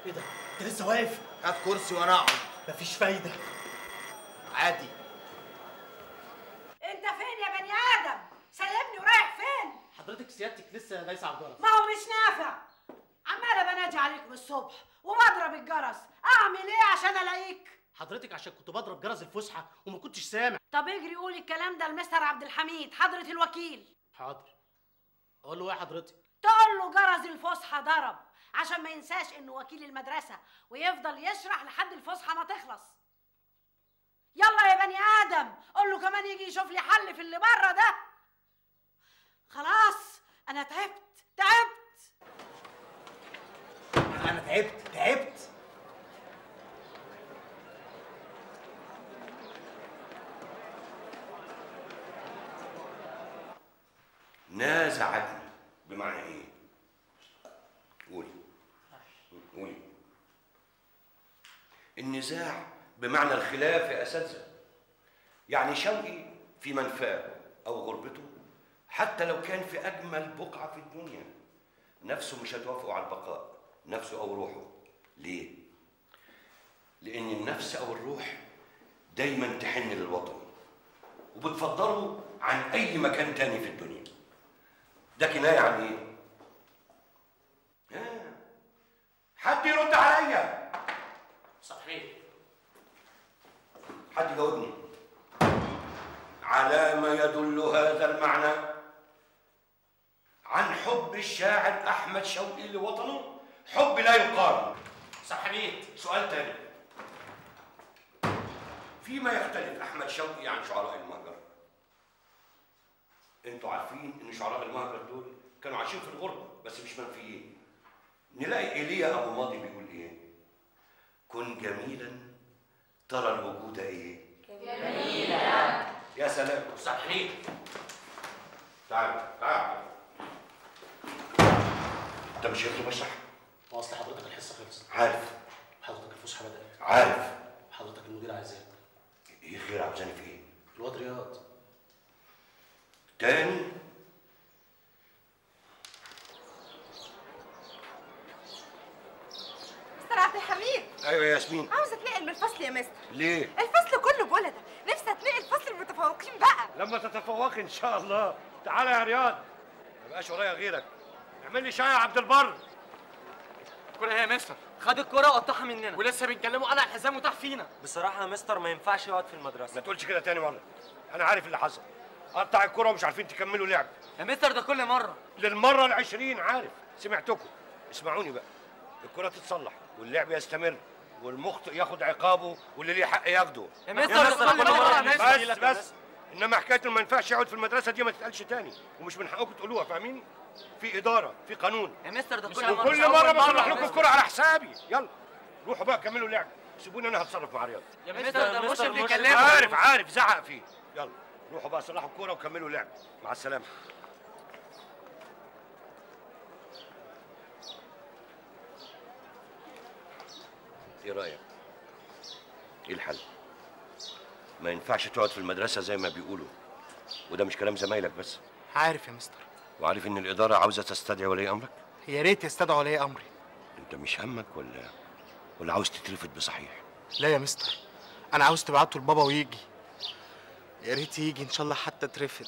ايه ده انت لسه واقف هات كرسي وانا اقعد مفيش فايده عادي انت فين يا بني ادم سلمني ورايح فين حضرتك سيادتك لسه دايسه على الجرس ما هو مش نافع عماله بنادي عليك من الصبح وبضرب الجرس اعمل ايه عشان الاقيك حضرتك عشان كنت بضرب جرس الفسحه وما كنتش سامع طب اجري قولي الكلام ده لمستر عبد الحميد حضره الوكيل حاضر اقول له ايه يا حضرتك تقول له جرس الفسحه ضرب عشان ما ينساش انه وكيل المدرسه ويفضل يشرح لحد الفسحه ما تخلص يلا يا بني ادم قول له كمان يجي يشوف لي حل في اللي بره ده خلاص انا تعبت تعبت انا تعبت تعبت نازعتني بمعنى ايه قولي قولي النزاع بمعنى الخلاف يا اساتذه يعني شوقي في منفاه او غربته حتى لو كان في اجمل بقعه في الدنيا نفسه مش هتوافقه على البقاء نفسه او روحه ليه لان النفس او الروح دايما تحن للوطن وبتفضله عن اي مكان تاني في الدنيا ده كنايه عن ايه ها؟ حد يرد عليا صحيح حد يجاوبني على ما يدل هذا المعنى عن حب الشاعر احمد شوقي لوطنه حب لا يقارن صحيح سؤال تاني فيما يختلف احمد شوقي عن شعراء المهجر انتوا عارفين ان شعراء المهجر دول كانوا عايشين في الغربه بس مش منفيين نلاقي ايليا ابو ماضي بيقول ايه كن جميلا ترى الوجود ايه جميلا يا سلام صحيح تعال تعال انت مش شايفني بشرح هو اصل حضرتك الحصه خلصت عارف حضرتك الفسحه بدات عارف حضرتك المدير عايزاك ايه خير عاوزاني في ايه الواد رياض تاني مستر عبد الحميد ايوه يا ياسمين عاوزه اتنقل من الفصل يا مستر ليه الفصل كله بولده نفسي اتنقل فصل المتفوقين بقى لما تتفوق ان شاء الله تعالى يا رياض ما بقاش ورايا غيرك اعمل لي شاي يا عبد البر الكرة هي يا مستر خد الكرة وقطعها مننا ولسه بنكلمه انا الحزام متاح فينا بصراحة يا مستر ما ينفعش يقعد في المدرسة ما تقولش كده تاني مره انا عارف اللي حصل قطع الكرة ومش عارفين تكملوا لعب يا مستر ده كل مرة للمره العشرين عارف سمعتكم اسمعوني بقى الكرة تتصلح واللعب يستمر والمخطئ ياخد عقابه واللي ليه حق ياخده يا مستر ده كل مرة يا مستر بس بس انما حكايه إنه ما ينفعش يقعد في المدرسه دي ما تتقالش تاني ومش من حقكم تقولوها فاهمين في اداره في قانون يا مستر ده كل مرة وكل مره بصلح لكم الكرة على حسابي يلا روحوا بقى كملوا لعب سيبوني انا هتصرف مع رياض يا مستر ده مش بيكلمه عارف عارف زعق فيه يلا روحوا بقى صلحوا الكوره وكملوا لعب مع السلامه ايه رايك ايه الحل ما ينفعش تقعد في المدرسه زي ما بيقولوا وده مش كلام زمايلك بس عارف يا مستر وعارف ان الاداره عاوزه تستدعي ولي امرك يا ريت يستدعوا ولي امري انت مش همك ولا ولا عاوز تترفد بصحيح لا يا مستر انا عاوز تبعته لبابا ويجي يا ريت يجي ان شاء الله حتى اترفد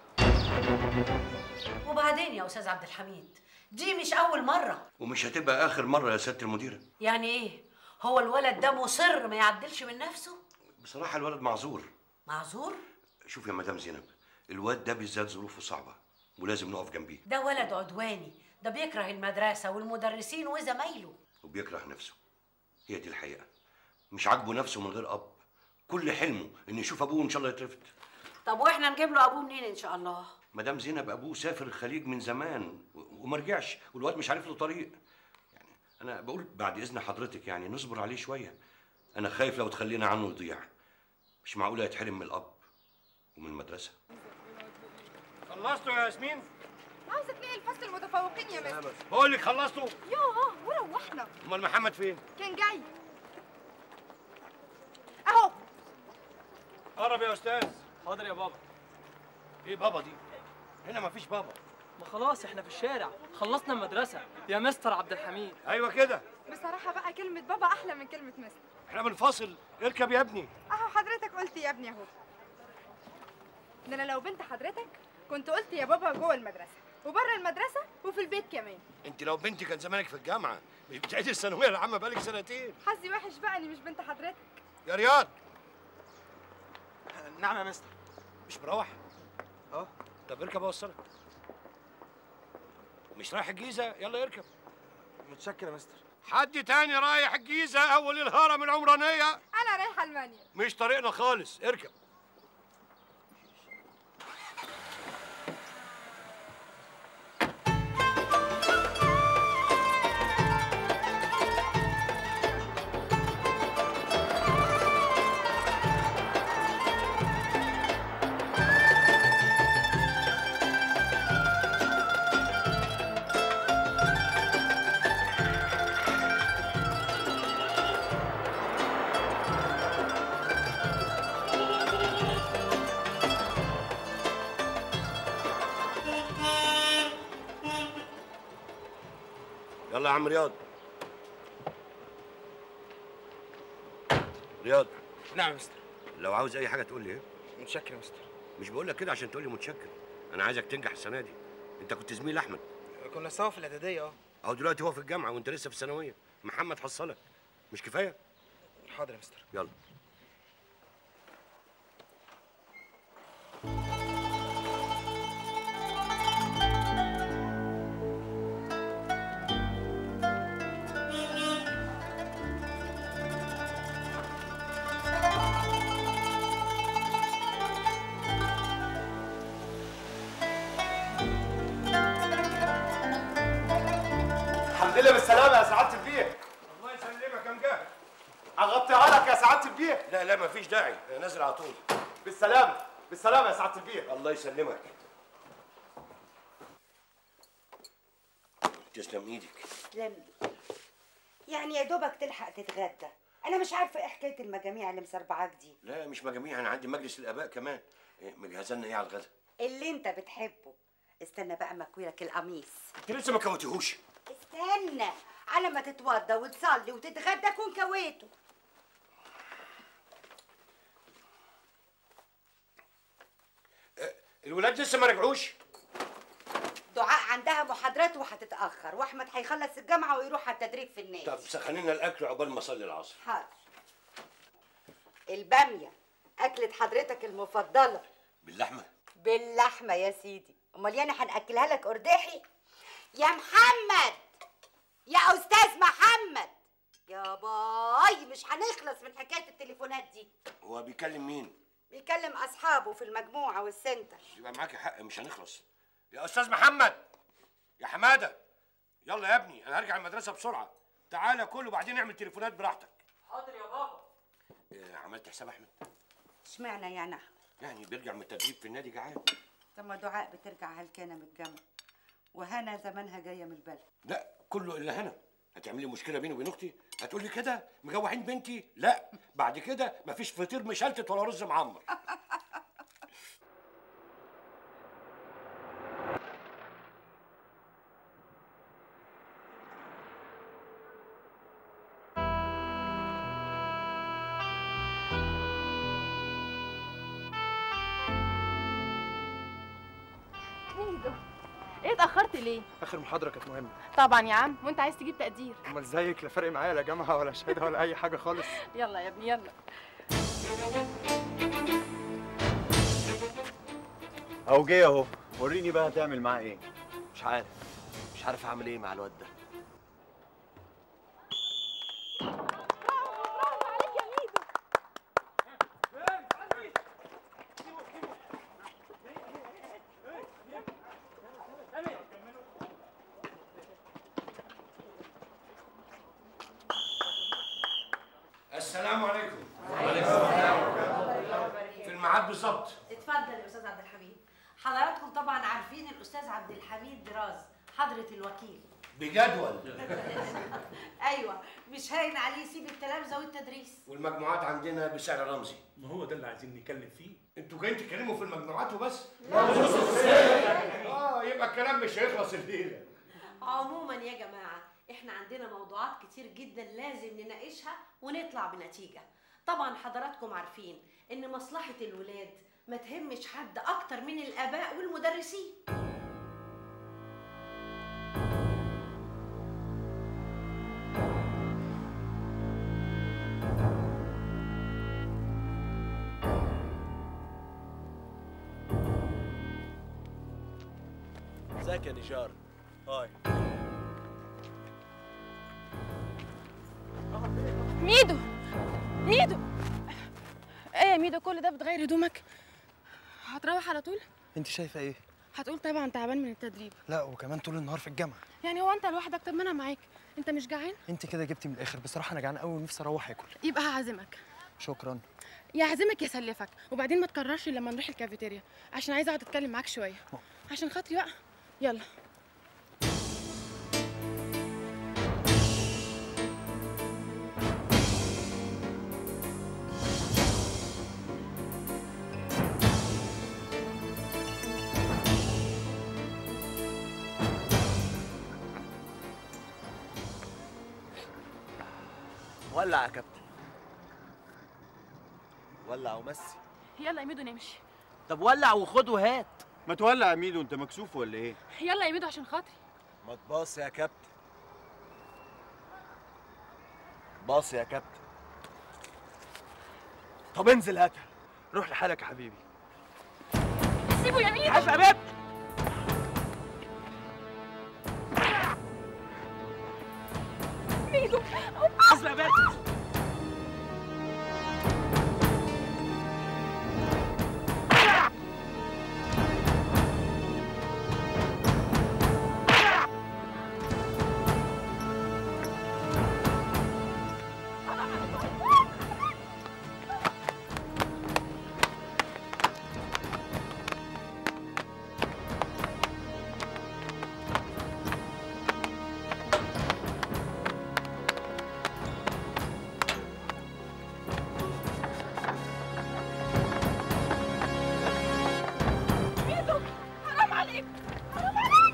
وبعدين يا استاذ عبد الحميد دي مش اول مره ومش هتبقى اخر مره يا سياده المديره يعني ايه هو الولد ده مصر ما يعدلش من نفسه بصراحه الولد معذور معذور شوف يا مدام زينب الواد ده بالذات ظروفه صعبه ولازم نقف جنبيه ده ولد عدواني ده بيكره المدرسه والمدرسين وزمايله وبيكره نفسه هي دي الحقيقه مش عاجبه نفسه من غير اب كل حلمه انه يشوف ابوه ان شاء الله يترفد طب واحنا نجيب له ابوه منين ان شاء الله مدام زينب ابوه سافر الخليج من زمان و- وما رجعش والواد مش عارف له طريق يعني انا بقول بعد اذن حضرتك يعني نصبر عليه شويه انا خايف لو تخلينا عنه يضيع مش معقوله يتحرم من الاب ومن المدرسه خلصتوا يا ياسمين عاوزه اتنقل فصل المتفوقين يا مستر بقول لك خلصتوا يوه وروحنا امال محمد فين كان جاي اهو قرب يا استاذ حاضر يا بابا ايه بابا دي هنا مفيش بابا ما خلاص احنا في الشارع خلصنا المدرسة يا مستر عبد الحميد ايوه كده بصراحه بقى كلمه بابا احلى من كلمه مستر احنا بنفاصل اركب يا ابني اهو حضرتك قلت يا ابني اهو ده انا لو بنت حضرتك كنت قلت يا بابا جوه المدرسه وبره المدرسه وفي البيت كمان انت لو بنتي كان زمانك في الجامعه مش بتعيدي الثانويه العامه بقالك سنتين حظي وحش بقى اني مش بنت حضرتك يا رياض نعم يا مستر مش مروح اه طب اركب اوصلك مش رايح الجيزه يلا اركب متشكر يا مستر حد تاني رايح الجيزه اول الهرم العمرانيه انا رايحه المانيا مش طريقنا خالص اركب يلا يا عم رياض رياض نعم يا مستر لو عاوز اي حاجه تقول لي ايه متشكر يا مستر مش بقول لك كده عشان تقول لي متشكر انا عايزك تنجح السنه دي انت كنت زميل احمد كنا سوا في الاعداديه اه اهو دلوقتي هو في الجامعه وانت لسه في الثانويه محمد حصلك مش كفايه حاضر يا مستر يلا الحمد لله بالسلامه يا سعاده البيه الله يسلمك يا مجاهد هغطيها لك يا سعاده البيه لا لا مفيش داعي أنا نازل على طول بالسلامه بالسلامه يا سعاده البيه الله يسلمك تسلم ايدك تسلم يعني يا دوبك تلحق تتغدى انا مش عارفه ايه حكايه المجاميع اللي مسربعاك دي لا مش مجاميع انا عندي مجلس الاباء كمان إيه، مجهزه لنا ايه على الغدا اللي انت بتحبه استنى بقى مكويلك القميص انت لسه ما كوتيهوش استنى على ما تتوضى وتصلي وتتغدى كون كويته الولاد لسه ما رجعوش دعاء عندها محاضرات وهتتاخر واحمد هيخلص الجامعه ويروح على التدريب في النادي طب سخني لنا الاكل عقبال ما اصلي العصر حاضر الباميه اكلة حضرتك المفضله باللحمه باللحمه يا سيدي امال يعني هناكلها لك قرداحي يا محمد يا استاذ محمد يا باي مش هنخلص من حكايه التليفونات دي هو بيكلم مين بيكلم اصحابه في المجموعه والسنتر يبقى معاكي حق مش هنخلص يا استاذ محمد يا حماده يلا يا ابني انا هرجع المدرسه بسرعه تعالى كل وبعدين اعمل تليفونات براحتك حاضر يا بابا إيه، عملت حساب احمد اشمعنى يعني احمد يعني بيرجع من التدريب في النادي جعان طب ما دعاء بترجع هلكانه من الجامعه وهنا زمانها جايه من البلد لا كله الا هنا هتعملي مشكله بيني وبين اختي هتقولي كده مجوعين بنتي لا بعد كده مفيش فطير مشلتت ولا رز معمر ميدو ايه اتاخرت ليه اخر محاضره كانت مهمه طبعا يا عم وانت عايز تجيب تقدير امال زيك لا فارق معايا لا جامعه ولا شهاده ولا اي حاجه خالص يلا يا ابني يلا اهو جه اهو وريني بقى هتعمل معاه ايه مش عارف مش عارف اعمل ايه مع الواد ده عليك يا ميدو السلام عليكم في الميعاد بالظبط اتفضل يا استاذ عبد الحميد حضراتكم طبعا عارفين الاستاذ عبد الحميد دراز حضره الوكيل بجدول ايوه مش هاين عليه يسيب التلامذه والتدريس والمجموعات عندنا بسعر رمزي ما هو ده اللي عايزين نتكلم فيه انتوا جايين تتكلموا في المجموعات وبس اه يبقى الكلام مش هيخلص الليله عموما يا جماعه احنا عندنا موضوعات كتير جدا لازم نناقشها ونطلع بنتيجة طبعا حضراتكم عارفين ان مصلحة الولاد ما تهمش حد اكتر من الاباء والمدرسين ازيك يا نجار هاي ميدو ميدو ايه يا ميدو كل ده بتغير هدومك هتروح على طول انت شايفه ايه هتقول طبعا تعبان من التدريب لا وكمان طول النهار في الجامعه يعني هو انت لوحدك طب ما انا معاك انت مش جعان انت كده جبتي من الاخر بصراحه انا جعان قوي ونفسي اروح اكل يبقى هعزمك شكرا يعزمك يسلفك وبعدين ما تكررش لما نروح الكافيتيريا عشان عايزه اقعد اتكلم معاك شويه عشان خاطري بقى يلا ولع يا كابتن ولع ومسي يلا يا ميدو نمشي طب ولع وخد وهات ما تولع يا ميدو انت مكسوف ولا ايه يلا يا ميدو عشان خاطري ما تباص يا كابتن باص يا كابتن طب انزل هاتها روح لحالك يا حبيبي سيبه يا ميدو عايز حبيبتي ميدو عايز حبيبتي ميدو حرام عليك حرام عليك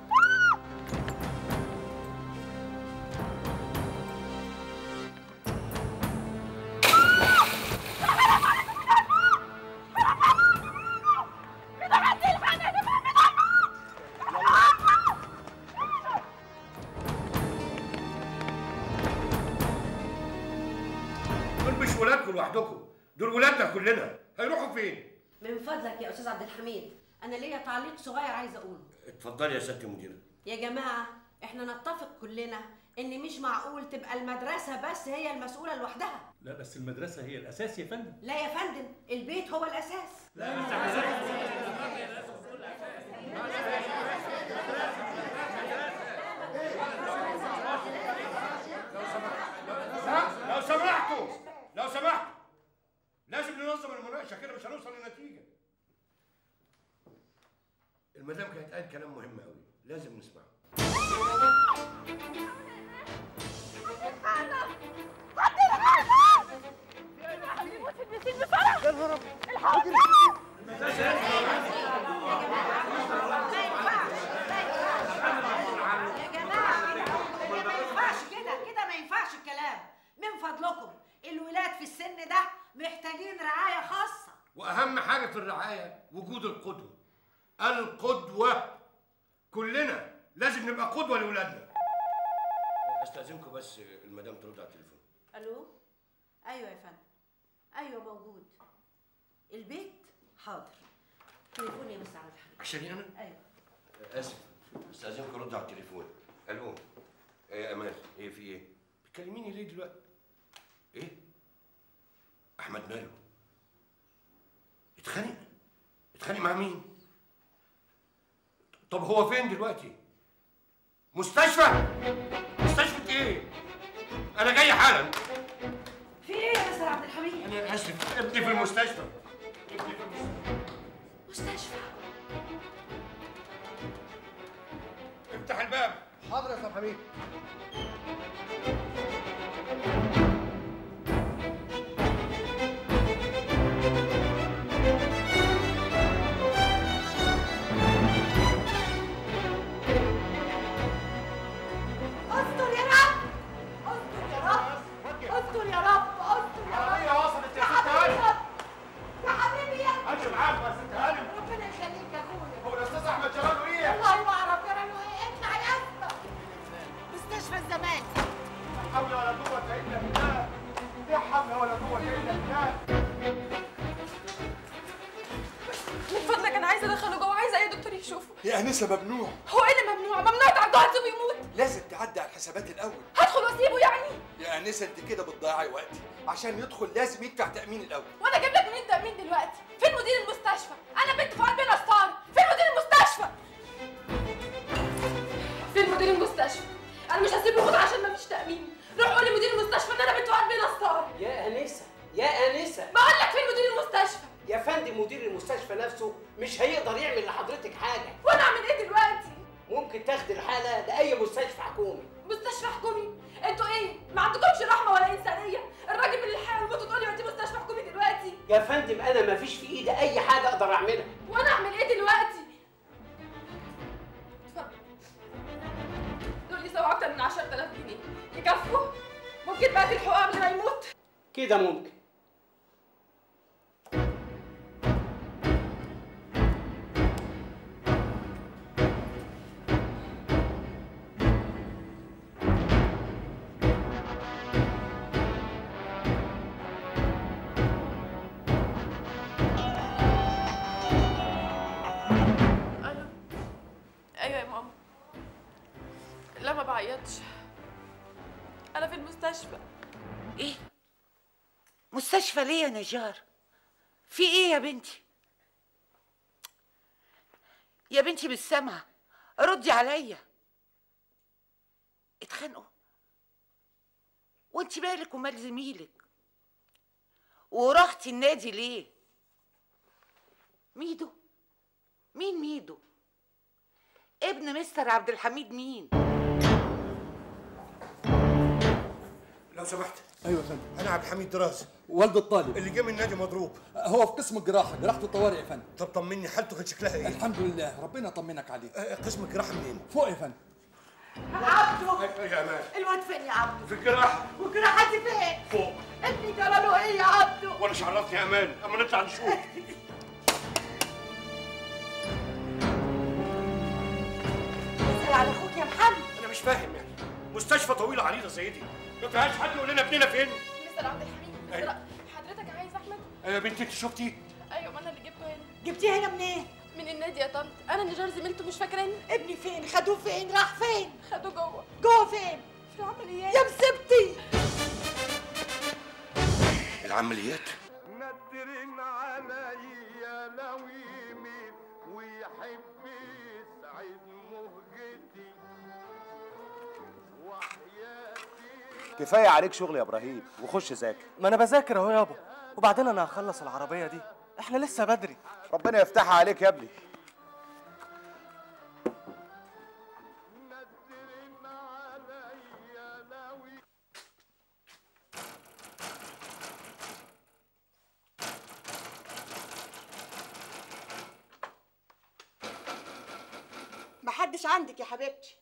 دول مش ولادكم لوحدكم دول ولادنا كلنا هيروحوا فين من فضلك يا استاذ عبد الحميد انا ليا تعليق صغير عايزه اقوله اتفضلي يا ست المديره يا جماعه احنا نتفق كلنا ان مش معقول تبقى المدرسه بس هي المسؤوله لوحدها لا بس المدرسه هي الاساس يا فندم لا يا فندم البيت هو الاساس لو سمحتوا لو سمحتوا لازم ننظم المناقشه كده مش هنوصل لنتيجه المدام كانت قالت كلام مهم قوي لازم نسمعه يا جماعه كده ما ينفعش كده كده ما ينفعش الكلام من فضلكم الولاد في السن ده محتاجين رعايه خاصه واهم حاجه في الرعايه وجود القدوه القدوه كلنا لازم نبقى قدوه لاولادنا استاذنكم بس المدام ترد على التليفون الو ايوه يا فندم ايوه موجود البيت حاضر تليفوني يا مستر عبد الحميد عشاني انا ايوه اسف استاذنكم رد على التليفون الو ايه يا امال ايه في ايه بتكلميني ليه دلوقتي ايه احمد ماله اتخانق اتخانق مع مين طب هو فين دلوقتي مستشفى مستشفى ايه انا جاي حالا في ايه يا مستر عبد الحميد انا اسف ابني في المستشفى ابني في المستشفى مستشفى افتح الباب حاضر يا استاذ حميد استر ماشي معاك يا ست هانم ربنا يخليك يا اخويا هو الاستاذ احمد جلاله ايه؟ والله ما اعرف جرى له ايه اطلع يا اسطى مستشفى الزمان لا حول ولا قوة الا بالله لا حول ولا قوة الا بالله من فضلك انا عايزه ادخله جوه عايزه اي دكتور يشوفه يا انسه ممنوع هو ايه اللي ممنوع ممنوع تعدوا هتسيبه يموت لازم تعدي على الحسابات الاول هدخل واسيبه يعني يا انسه انت كده بتضيعي وقتي عشان يدخل لازم يدفع تامين الاول وانا اجيب لك منين تامين دلوقتي فين مدير المستشفى انا بنت فؤاد بن اسطار فين مدير المستشفى فين مدير المستشفى انا مش هسيبه يموت عشان مفيش تامين روح قول لمدير المستشفى ان انا بنت فؤاد بن اسطار يا انسه يا انسه بقول لك فين مدير المستشفى يا فندم مدير المستشفى نفسه مش هيقدر يعمل لحضرتك حاجه وانا اعمل ايه دلوقتي ممكن تاخدي الحاله لاي مستشفى حكومي مستشفى حكومي انتوا ايه ما عندكمش رحمه ولا انسانيه الراجل من الحياه والموت تقول لي ودي مستشفى حكومي دلوقتي يا فندم انا مفيش في ايدي اي حاجه اقدر اعملها وانا اعمل ايه دلوقتي اتفضل دول يساووا اكتر من 10000 جنيه يكفوا ممكن بقى تلحقوه قبل ما يموت كده ممكن ايوه ايوه يا ماما لا ما بعيطش انا في المستشفى ايه مستشفى ليه يا نجار في ايه يا بنتي يا بنتي بالسمع ردي عليا اتخانقوا وانت مالك ومال زميلك ورحتي النادي ليه ميدو مين ميدو ابن مستر عبد الحميد مين لو سمحت ايوه يا فندم انا عبد الحميد دراز والد الطالب اللي جه من النادي مضروب هو في قسم الجراحه جراحه الطوارئ يا فندم طب طمني حالته كانت شكلها ايه الحمد لله ربنا يطمنك عليه آه، قسم الجراحه منين فوق يا فندم عبده يا امان الواد فين يا عبده في الجراحه وجراحتي فين فوق ابني جرى له ايه يا عبده وانا مش عرفني يا امان اما نطلع نشوف اسال على اخوك يا محمد انا مش فاهم يعني مستشفى طويله عريضه زي دي ما فيهاش حد يقول لنا ابننا فين مستر عبد الحميد أيوة. مستر حضرتك عايز احمد يا بنتي انت شفتي ايوه ما انا اللي جبته هنا جبتيه هنا منين من النادي يا طنط انا نجار زميلته مش فاكراني ابني فين خدوه فين راح فين خدوه جوه جوه فين في العمليات يا مسبتي العمليات نادرين عليا لو يمين ويحب يسعد مهجتي كفايه عليك شغل يا ابراهيم وخش ذاكر ما انا بذاكر اهو يابا وبعدين انا هخلص العربيه دي احنا لسه بدري ربنا يفتحها عليك يا ابني محدش عندك يا حبيبتي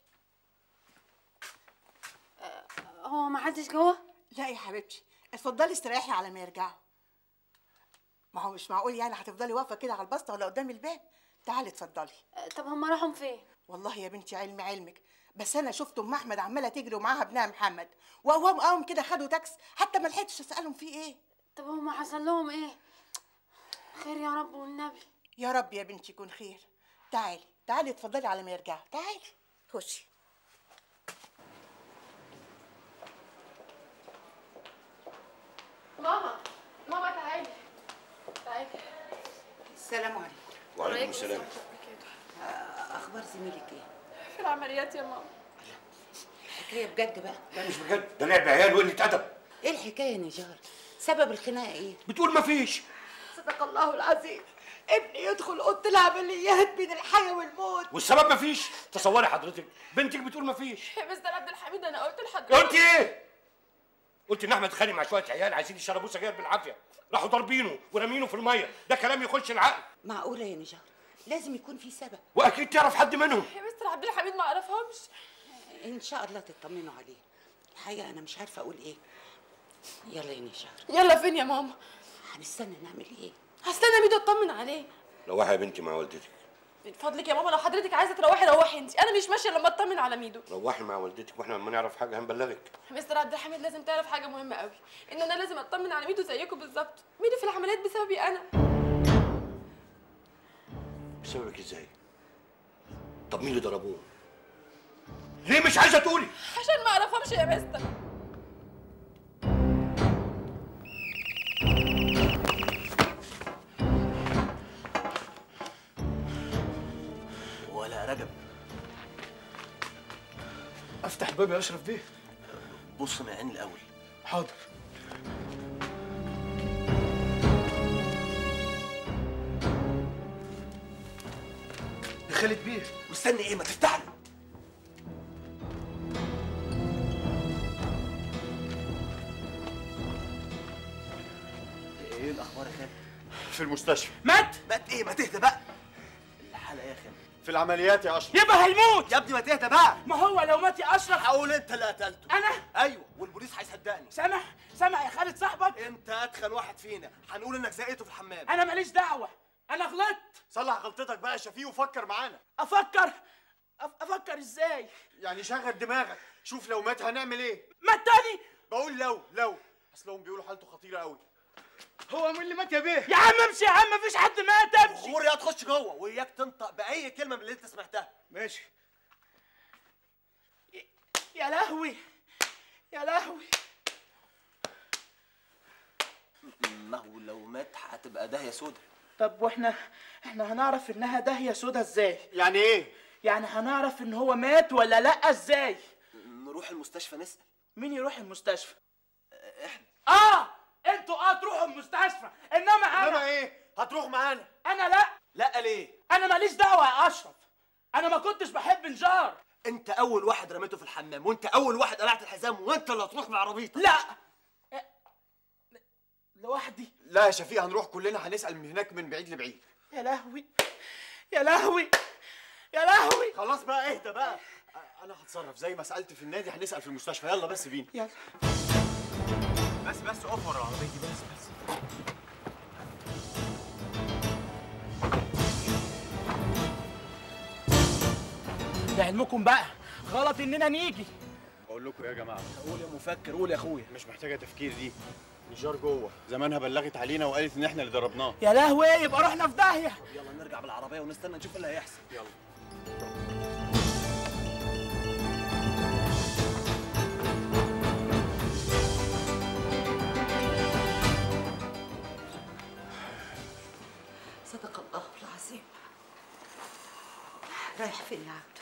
هو ما حدش جوه لا يا حبيبتي اتفضلي استريحي على ما يرجعوا ما هو مش معقول يعني هتفضلي واقفه كده على البسطه ولا قدام الباب تعالي اتفضلي طب هم راحوا فين والله يا بنتي علمي علمك بس انا شفت ام احمد عماله تجري ومعاها ابنها محمد وقوام قوم كده خدوا تاكس حتى ما لحقتش اسالهم في ايه طب هم حصل لهم ايه خير يا رب والنبي يا رب يا بنتي يكون خير تعالي تعالي اتفضلي على ما يرجعوا تعالي خشي ماما ماما تعالي تعالي السلام عليكم وعليكم السلام اخبار زميلك ايه في العمليات يا ماما حكايه بجد بقى لا مش بجد ده لعب عيال وقله ادب ايه الحكايه يا نجار سبب الخناقه ايه بتقول مفيش صدق الله العظيم ابني يدخل اوضه العمليات بين الحياه والموت والسبب مفيش تصوري حضرتك بنتك بتقول مفيش يا مستر عبد الحميد انا قلت لحضرتك قلت ايه قلت ان احمد خالي مع شويه عيال عايزين يشربوه سجاير بالعافيه راحوا ضاربينه ورامينه في الميه ده كلام يخش العقل معقوله يا نجار لازم يكون في سبب واكيد تعرف حد منهم يا مستر عبد الحميد ما اعرفهمش ان شاء الله تطمنوا عليه الحقيقه انا مش عارفه اقول ايه يلا يا نجار يلا فين يا ماما هنستنى نعمل ايه هستنى ميدو اطمن عليه روحي يا بنتي مع والدتك من فضلك يا ماما لو حضرتك عايزه تروحي روحي انت انا مش ماشيه لما اطمن على ميدو روحي مع والدتك واحنا لما نعرف حاجه هنبلغك مستر عبد الحميد لازم تعرف حاجه مهمه قوي ان انا لازم اطمن على ميدو زيكم بالظبط ميدو في العمليات بسببي انا بسببك ازاي طب مين اللي ضربوه ليه مش عايزه تقولي عشان ما اعرفهمش يا مستر ولا رجب افتح الباب يا اشرف بيه بص من عين الاول حاضر يا خالد بيه مستني ايه ما تفتح له ايه الاخبار يا خالد في المستشفى مات مات ايه ما تهدى بقى الحاله ايه يا خالد في العمليات يا اشرف يبقى هيموت يا ابني ما تهدى بقى ما هو لو مات يا اشرف هقول انت اللي قتلته انا ايوه والبوليس هيصدقني سامع سامع يا خالد صاحبك انت اتخن واحد فينا هنقول انك زقيته في الحمام انا ماليش دعوه انا غلطت صلح غلطتك بقى يا شفيق وفكر معانا افكر أف- افكر ازاي يعني شغل دماغك شوف لو مات هنعمل ايه مات تاني بقول لو لو اصلهم بيقولوا حالته خطيره قوي هو مين اللي مات يا بيه يا عم امشي يا عم مفيش حد مات امشي غور يا تخش جوه وياك تنطق باي كلمه من اللي انت سمعتها ماشي يا لهوي يا لهوي ما هو لو مات هتبقى داهيه سودا طب واحنا احنا هنعرف انها داهيه سودا ازاي يعني ايه يعني هنعرف ان هو مات ولا لا ازاي نروح المستشفى نسال مين يروح المستشفى احنا اه انتوا اه تروحوا المستشفى انما انا انما ايه هتروح معانا انا لا لا ليه انا ماليش دعوه يا اشرف انا ما كنتش بحب نجار انت اول واحد رميته في الحمام وانت اول واحد قلعت الحزام وانت اللي هتروح بعربيتك لا لوحدي لا يا شفيق هنروح كلنا هنسال من هناك من بعيد لبعيد يا لهوي يا لهوي يا لهوي خلاص بقى اهدى بقى انا هتصرف زي ما سالت في النادي هنسال في المستشفى يلا بس بينا يلا بس بس اقف ورا عربيتي بس بس لعلمكم بقى غلط اننا نيجي اقول لكم يا جماعه قول يا مفكر قول يا اخويا مش محتاجه تفكير دي نجار جوه زمانها بلغت علينا وقالت ان احنا اللي ضربناه يا لهوي يبقى رحنا في داهيه يلا نرجع بالعربيه ونستنى نشوف اللي هيحصل يلا صدق الله العظيم رايح فين يا عبده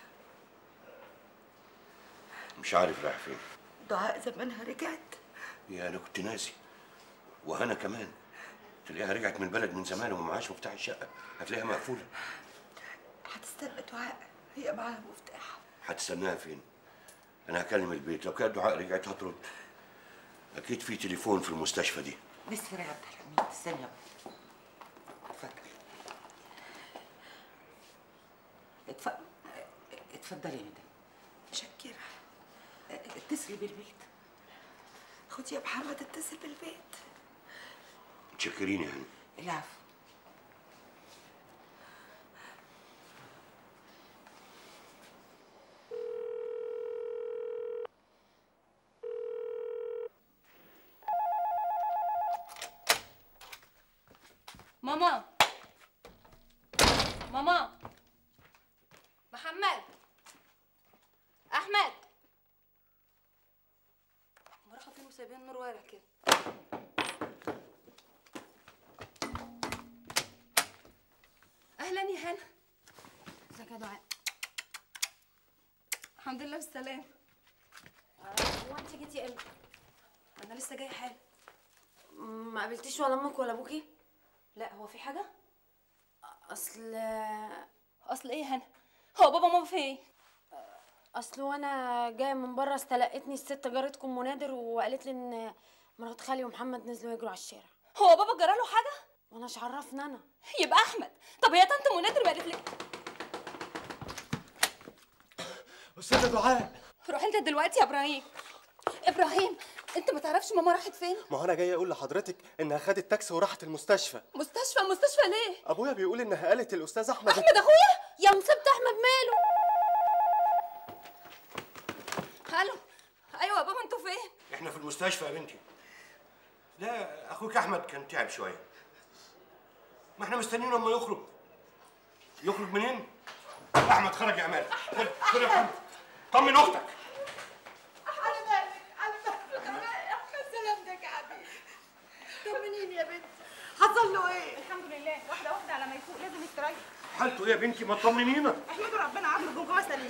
مش عارف رايح فين دعاء زمانها رجعت يا انا كنت ناسي وهنا كمان تلاقيها رجعت من البلد من زمان وما معهاش مفتاح الشقه هتلاقيها مقفوله هتستنى دعاء هي معاها مفتاح هتستناها فين انا هكلم البيت لو كانت دعاء رجعت هترد اكيد في تليفون في المستشفى دي مستر عبد الحميد استنى بقى. اتفضل اتفضل اتفضلي يا مدام متشكرة اتصلي بالبيت خدي يا محمد اتصل بالبيت متشكرين يعني العفو ماما ماما محمد احمد هم راحوا فين وسايبين النور والع كده اهلا يا هنا ازيك يا دعاء الحمد لله بالسلامه هو انت جيتي امتى؟ انا لسه جايه حالا ما قابلتيش ولا امك ولا ابوكي؟ لا هو في حاجه اصل اصل ايه يا هنا هو بابا وماما فين اصل وانا جايه من بره استلقتني الست جارتكم منادر وقالت لي ان مرات خالي ومحمد نزلوا يجروا على الشارع هو بابا جراله حاجه وانا مش عرفني انا يبقى احمد طب هي طنط منادر ما قالت لك استاذه دعاء روح انت دلوقتي يا ابراهيم ابراهيم انت ما تعرفش ماما راحت فين ما هو انا جاي اقول لحضرتك انها خدت تاكسي وراحت المستشفى مستشفى مستشفى ليه ابويا بيقول انها قالت الاستاذ احمد احمد اخويا يا مصيبه احمد ماله الو ايوه يا بابا انتوا فين احنا في المستشفى يا بنتي لا اخوك احمد كان تعب شويه ما احنا مستنيين لما يخرج يخرج منين احمد خرج يا امال خد خد يا محمد طمن اختك على بالك على بالك احمد سلامتك يا حبيبي طمنيني يا بنتي حصل له ايه الحمد لله واحده واحده على ما يفوق لازم يستريح حالته ايه يا بنتي ما تطمنينا احمدوا ربنا عامل جوه سليم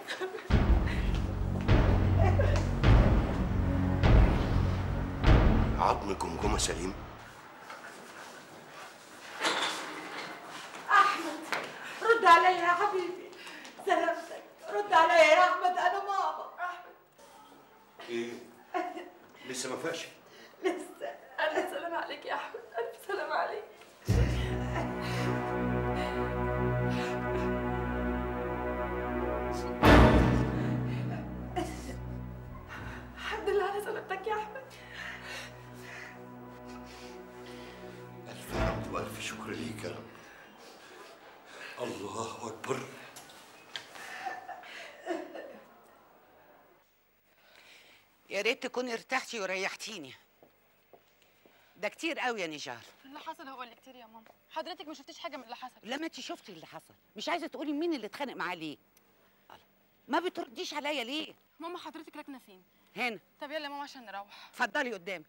عظم الجمجمه سليم احمد رد عليا يا حبيبي سلامتك رد عليا يا احمد انا ماما احمد ايه لسه ما فاقش لسه الف سلام عليك يا احمد الف سلام عليك الحمد لله على سلامتك يا احمد الف حمد والف شكر ليك يا رب الله اكبر يا ريت تكوني ارتحتي وريحتيني ده كتير قوي يا نجار اللي حصل هو اللي كتير يا ماما حضرتك ما شفتيش حاجه من اللي حصل لما انت شفتي اللي حصل مش عايزه تقولي مين اللي اتخانق معاه ليه الله. ما بترديش عليا ليه ماما حضرتك راكنه فين هنا طب يلا يا ماما عشان نروح اتفضلي قدامي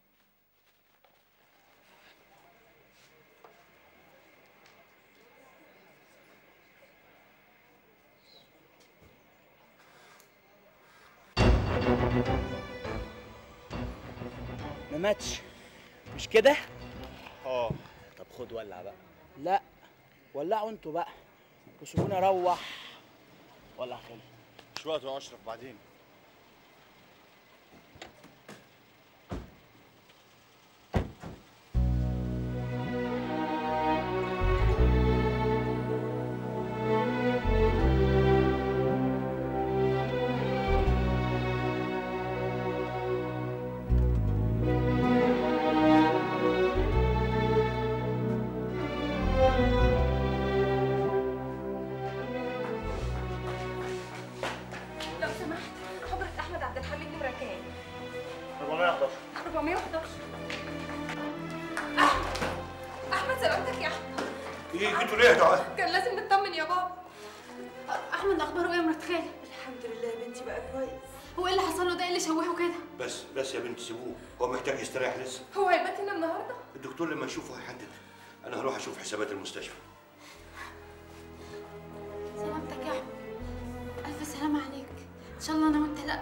ما ماتش مش كده؟ اه طب خد ولع بقى لا ولعوا انتوا بقى وسيبوني اروح ولع خالد مش وقت يا اشرف بعدين لو سمحت حضرة احمد عبد الحميد نمره كام 411 411 احمد احمد سلامتك يا احمد ايه جيتوا ليه يا دعاء كان لازم نطمن يا بابا احمد اخباره ايه يا مرات خالي الحمد لله يا بنتي بقى كويس هو ايه اللي حصل له ده ايه اللي شوهه كده بس بس يا بنتي سيبوه هو محتاج يستريح لسه هو هيبات هنا النهارده الدكتور لما يشوفه هيحدد انا هروح اشوف حسابات المستشفى سلامتك يا احمد الف سلامه عليك ان شاء الله انا وانت لا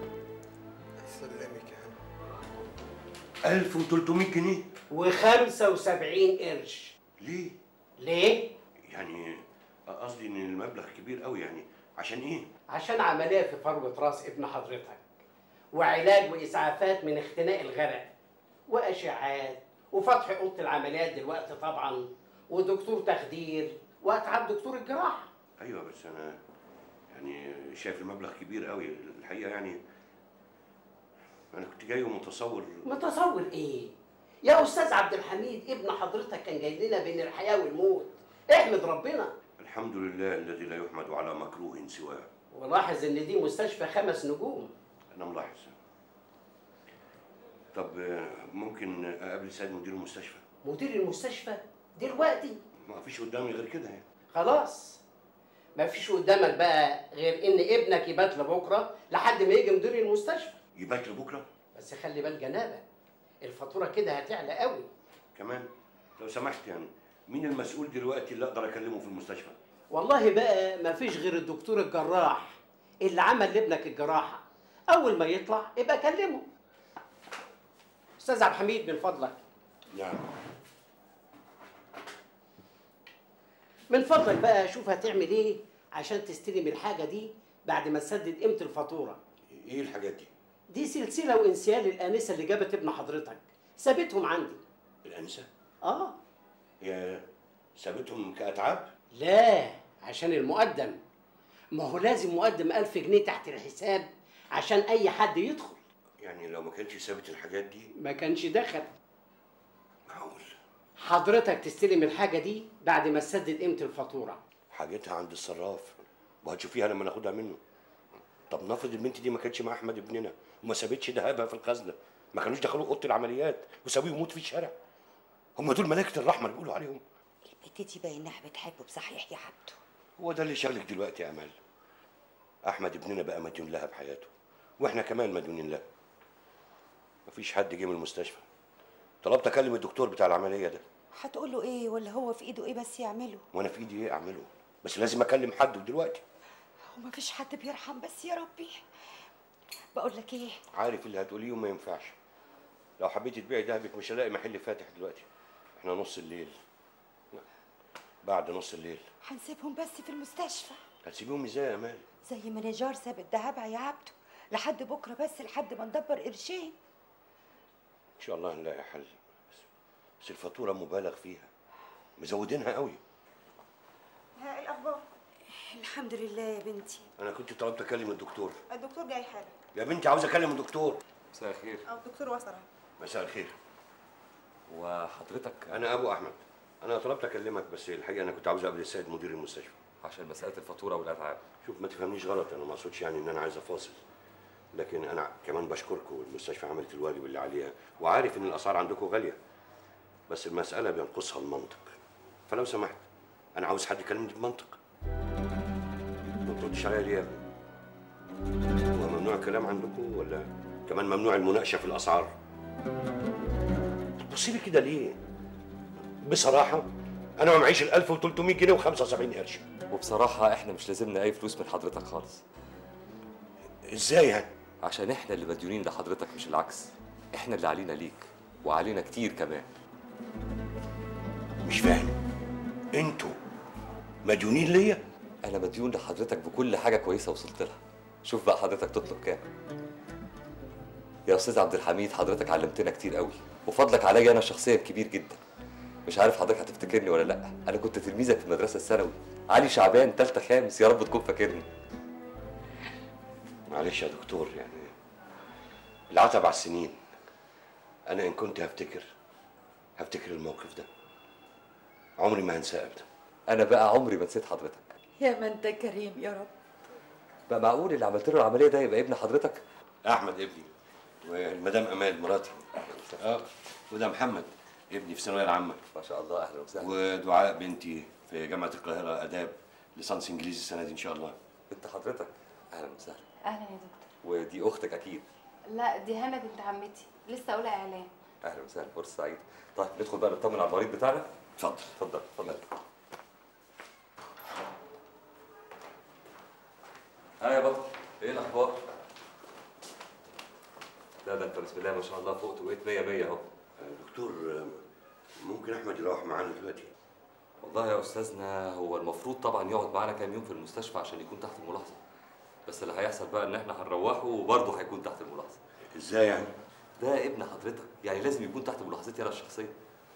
سلمك يا 1300 جنيه و75 قرش ليه ليه؟ يعني قصدي ان المبلغ كبير قوي يعني عشان ايه عشان عملية في فروة راس ابن حضرتك وعلاج وإسعافات من اختناق الغرق وأشعات وفتح أوضة العمليات دلوقتي طبعا ودكتور تخدير وأتعب دكتور الجراحة ايوه بس انا يعني شايف المبلغ كبير قوي الحقيقه يعني انا كنت جاي ومتصور متصور إيه؟ يا أستاذ عبد الحميد ابن حضرتك كان جاي لنا بين الحياة والموت احمد ربنا الحمد لله الذي لا يحمد على مكروه سواه ولاحظ إن دي مستشفى خمس نجوم انا ملاحظ طب آه، ممكن اقابل سيد مدير المستشفى مدير المستشفى دلوقتي ما فيش قدامي غير كده يعني خلاص ما فيش قدامك بقى غير ان ابنك يبات لبكره لحد ما يجي مدير المستشفى يبات لبكره بس خلي بالك جنابك الفاتوره كده هتعلى قوي كمان لو سمحت يعني مين المسؤول دلوقتي اللي اقدر اكلمه في المستشفى والله بقى ما فيش غير الدكتور الجراح اللي عمل لابنك الجراحه اول ما يطلع يبقى كلمه استاذ عبد الحميد من فضلك نعم من فضلك بقى شوف هتعمل ايه عشان تستلم الحاجه دي بعد ما تسدد قيمه الفاتوره ايه الحاجات دي دي سلسله وانسيال الانسه اللي جابت ابن حضرتك سابتهم عندي الانسه اه هي سابتهم كاتعاب لا عشان المقدم ما هو لازم مقدم ألف جنيه تحت الحساب عشان أي حد يدخل يعني لو ما كانش سابت الحاجات دي ما كانش دخل معقول حضرتك تستلم الحاجه دي بعد ما تسدد قيمه الفاتوره حاجتها عند الصراف وهتشوفيها لما ناخدها منه طب نفرض البنت دي ما كانتش مع احمد ابننا وما سابتش ذهبها في الخزنه ما كانوش دخلوا اوضه العمليات وسابوه يموت في الشارع هم دول ملائكه الرحمه اللي بيقولوا عليهم البت دي باين انها بتحبه بصحيح يا عبده هو ده اللي شغلك دلوقتي يا امال احمد ابننا بقى مديون لها بحياته واحنا كمان مديونين لها مفيش حد جه من المستشفى طلبت اكلم الدكتور بتاع العمليه ده هتقول له ايه ولا هو في ايده ايه بس يعمله وانا في ايدي ايه اعمله بس لازم اكلم حد دلوقتي وما فيش حد بيرحم بس يا ربي بقول لك ايه عارف اللي هتقوليه وما ينفعش لو حبيتي تبيعي دهبك مش هلاقي محل فاتح دلوقتي احنا نص الليل بعد نص الليل هنسيبهم بس في المستشفى هتسيبيهم ازاي يا امال زي ما نجار ساب الدهب يا عبده لحد بكره بس لحد ما ندبر قرشين ان شاء الله هنلاقي حل بس, بس الفاتوره مبالغ فيها مزودينها قوي ها الاخبار الحمد لله يا بنتي انا كنت طلبت اكلم الدكتور الدكتور جاي حالا يا بنتي عاوز اكلم الدكتور مساء الخير او الدكتور وصل اهو مساء الخير وحضرتك انا ابو احمد انا طلبت اكلمك بس الحقيقه انا كنت عاوز اقابل السيد مدير المستشفى عشان مساله الفاتوره والاتعاب شوف ما تفهمنيش غلط انا ما اقصدش يعني ان انا عايز افاصل لكن انا كمان بشكركم المستشفى عملت الواجب اللي عليها وعارف ان الاسعار عندكم غاليه بس المساله بينقصها المنطق فلو سمحت انا عاوز حد يكلمني بمنطق ما تردش عليا ليه يا ابني هو ممنوع الكلام عندكم ولا كمان ممنوع المناقشه في الاسعار بصي لي كده ليه بصراحه انا ما معيش ال 1300 جنيه و75 قرش وبصراحه احنا مش لازمنا اي فلوس من حضرتك خالص ازاي يعني عشان احنا اللي مديونين لحضرتك مش العكس احنا اللي علينا ليك وعلينا كتير كمان مش فاهم انتوا مديونين ليا انا مديون لحضرتك بكل حاجه كويسه وصلت لها شوف بقى حضرتك تطلب كام يا استاذ عبد الحميد حضرتك علمتنا كتير قوي وفضلك عليا انا شخصيا كبير جدا مش عارف حضرتك هتفتكرني ولا لا انا كنت تلميذك في المدرسه الثانوي علي شعبان ثالثه خامس يا رب تكون فاكرني معلش يا دكتور يعني العتب على السنين انا ان كنت هفتكر هفتكر الموقف ده عمري ما هنساه ابدا انا بقى عمري ما نسيت حضرتك يا ما انت كريم يا رب بقى معقول اللي عملت له العمليه ده يبقى ابن حضرتك احمد ابني والمدام امال مراتي اه وده محمد ابني في الثانويه العامه ما شاء الله اهلا وسهلا ودعاء بنتي في جامعه القاهره اداب ليسانس انجليزي السنه دي ان شاء الله انت حضرتك اهلا وسهلا اهلا يا دكتور ودي اختك اكيد لا دي هنا بنت عمتي لسه اولى اعلام اهلا وسهلا فرصه سعيده طيب ندخل بقى نطمن على المريض بتاعنا اتفضل اتفضل اتفضل ها يا بطل ايه الاخبار لا ده انت بسم الله ما شاء الله فوقت وبقيت 100 100 اهو دكتور ممكن احمد يروح معانا دلوقتي والله يا استاذنا هو المفروض طبعا يقعد معانا كام يوم في المستشفى عشان يكون تحت الملاحظه بس اللي هيحصل بقى ان احنا هنروحه وبرضه هيكون تحت الملاحظه ازاي يعني ده ابن حضرتك يعني لازم يكون تحت ملاحظتي انا الشخصيه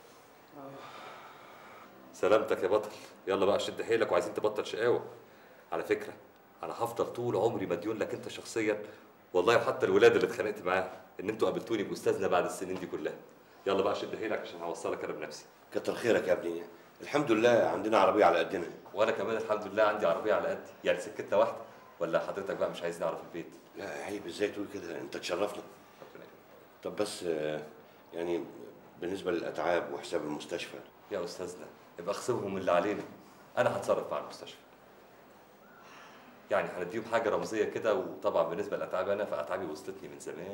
سلامتك يا بطل يلا بقى شد حيلك وعايزين تبطل شقاوه على فكره انا هفضل طول عمري مديون لك انت شخصيا والله وحتى الولاد اللي اتخانقت معاهم ان انتوا قابلتوني باستاذنا بعد السنين دي كلها يلا بقى شد حيلك عشان هوصلك انا بنفسي كتر خيرك يا ابني الحمد لله عندنا عربيه على قدنا وانا كمان الحمد لله عندي عربيه على قدي يعني سكتنا واحده ولا حضرتك بقى مش عايزني اعرف البيت لا عيب ازاي تقول كده انت تشرفنا طب بس آه، يعني بالنسبه للاتعاب وحساب المستشفى يا استاذنا يبقى اخصمهم اللي علينا انا هتصرف مع المستشفى يعني هنديهم حاجه رمزيه كده وطبعا بالنسبه للاتعاب انا فاتعابي وصلتني من زمان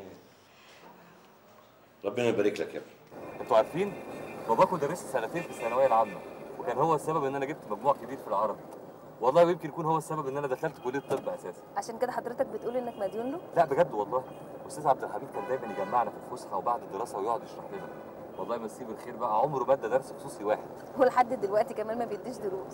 ربنا يبارك لك يا ابني انتوا عارفين باباكم درست سنتين في الثانويه العامه وكان هو السبب ان انا جبت مجموع كبير في العربي والله ويمكن يكون هو السبب ان انا دخلت كليه الطب اساسا عشان كده حضرتك بتقول انك مديون له لا بجد والله استاذ عبد الحميد كان دايما يجمعنا في الفسحه وبعد الدراسه ويقعد يشرح لنا والله يمسيه بالخير بقى عمره ما ادى درس خصوصي واحد ولحد دلوقتي كمان ما بيديش دروس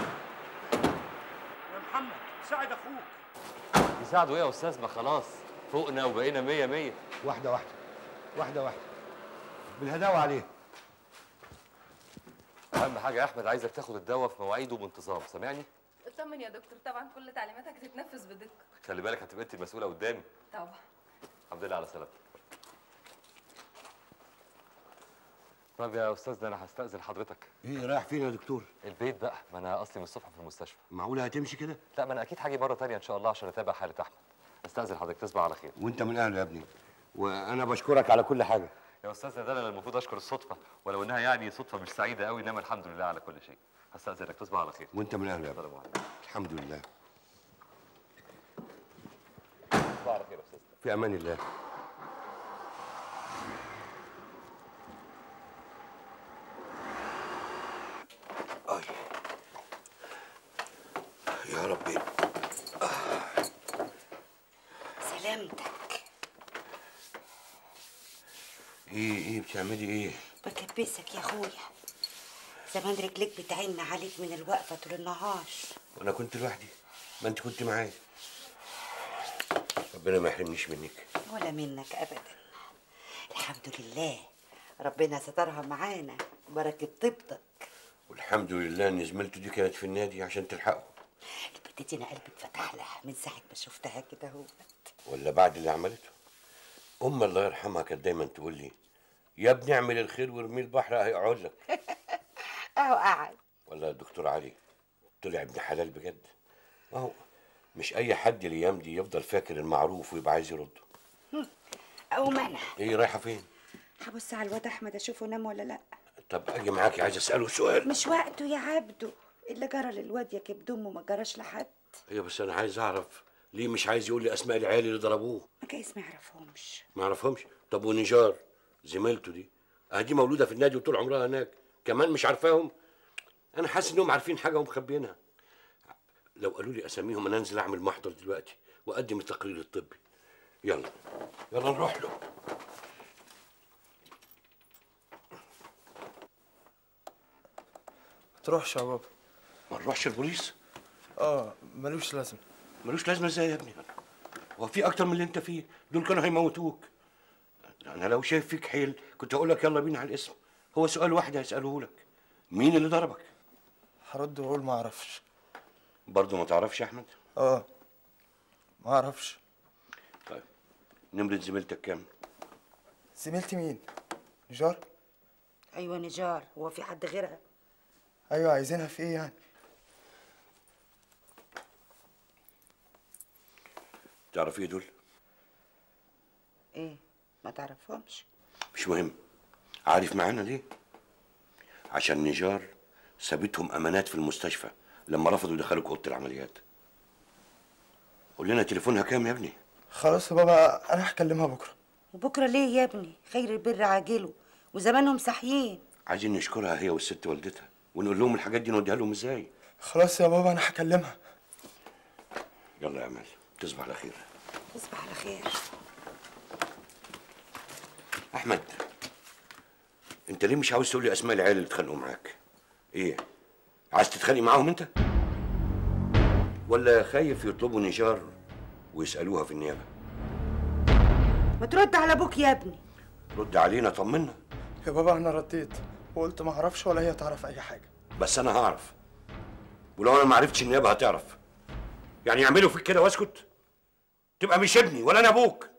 يا محمد ساعد اخوك يساعده ايه يا استاذ ما خلاص فوقنا وبقينا مية مية واحده واحده واحده واحده بالهداوه عليه اهم حاجه يا احمد عايزك تاخد الدواء في مواعيده بانتظام سامعني اطمن يا دكتور طبعا كل تعليماتك هتتنفذ بدقه خلي بالك هتبقى انت المسؤوله قدامي طبعا الحمد لله على سلامتك طب يا استاذ انا هستاذن حضرتك ايه رايح فين يا دكتور البيت بقى ما انا اصلي من الصبح في المستشفى معقوله هتمشي كده لا ما انا اكيد هاجي مره تانية ان شاء الله عشان اتابع حاله احمد استاذن حضرتك تصبح على خير وانت من اهله يا ابني وانا بشكرك على كل حاجه يا استاذ ده انا المفروض اشكر الصدفه ولو انها يعني صدفه مش سعيده قوي انما الحمد لله على كل شيء هستاذنك تصبح على خير وانت من اهله يا ابني الحمد لله تصبح على خير يا استاذ في امان الله آي. يا ربي سلامتك ايه ايه بتعملي ايه بكبسك يا اخويا زمان رجليك بتعن عليك من الوقفه طول النهار وانا كنت لوحدي ما انت كنت معايا ربنا ما يحرمنيش منك ولا منك ابدا الحمد لله ربنا سترها معانا بركه طيبتك والحمد لله ان زميلته دي كانت في النادي عشان تلحقه البت دي انا قلبي اتفتح لها من ساعه ما شفتها كده هو ولا بعد اللي عملته ام الله يرحمها كانت دايما تقول لي يا ابني اعمل الخير وارميه البحر هيقعد لك اهو قعد والله يا دكتور علي طلع ابن حلال بجد اهو مش اي حد الايام دي يفضل فاكر المعروف ويبقى عايز يرده او منع ايه رايحه فين هبص على الواد احمد اشوفه نام ولا لا طب اجي معاكي عايز اساله سؤال مش وقته يا عبده اللي جرى للواد يا كبد امه ما جراش لحد ايوه بس انا عايز اعرف ليه مش عايز يقول لي اسماء العيال اللي ضربوه ما جايز ما يعرفهمش ما اعرفهمش طب ونجار زميلته دي اه دي مولوده في النادي وطول عمرها هناك كمان مش عارفاهم انا حاسس انهم عارفين حاجه ومخبيينها لو قالوا لي اساميهم انا انزل اعمل محضر دلوقتي واقدم التقرير الطبي يلا يلا نروح له تروحش يا بابا ما نروحش البوليس اه ملوش لازمه ملوش لازمه ازاي يا ابني هو في اكتر من اللي انت فيه دول كانوا هيموتوك انا لو شايف فيك حيل كنت اقول لك يلا بينا على الاسم هو سؤال واحد هيساله لك مين اللي ضربك هرد واقول ما اعرفش برضه ما تعرفش يا احمد اه ما اعرفش طيب نمرة زميلتك كام زميلتي مين نجار ايوه نجار هو في حد غيرها ايوه عايزينها في ايه يعني تعرف ايه دول ايه ما تعرفهمش مش مهم عارف معانا ليه عشان نجار سابتهم امانات في المستشفى لما رفضوا يدخلوك اوضه العمليات قول لنا تليفونها كام يا ابني خلاص يا بابا انا هكلمها بكره وبكره ليه يا ابني خير البر عاجله وزمانهم صاحيين عايزين نشكرها هي والست والدتها ونقول لهم الحاجات دي نوديها لهم ازاي خلاص يا بابا انا هكلمها يلا يا امل تصبح على خير تصبح على خير احمد انت ليه مش عاوز تقول لي اسماء العيال اللي اتخانقوا معاك ايه عايز تتخانق معاهم انت ولا خايف يطلبوا نجار ويسالوها في النيابه ما ترد على ابوك يا ابني رد علينا طمنا يا بابا انا رديت وقلت ما اعرفش ولا هي تعرف اي حاجه بس انا هعرف ولو انا ما عرفتش النيابه هتعرف يعني يعملوا فيك كده واسكت تبقى مش ابني ولا انا ابوك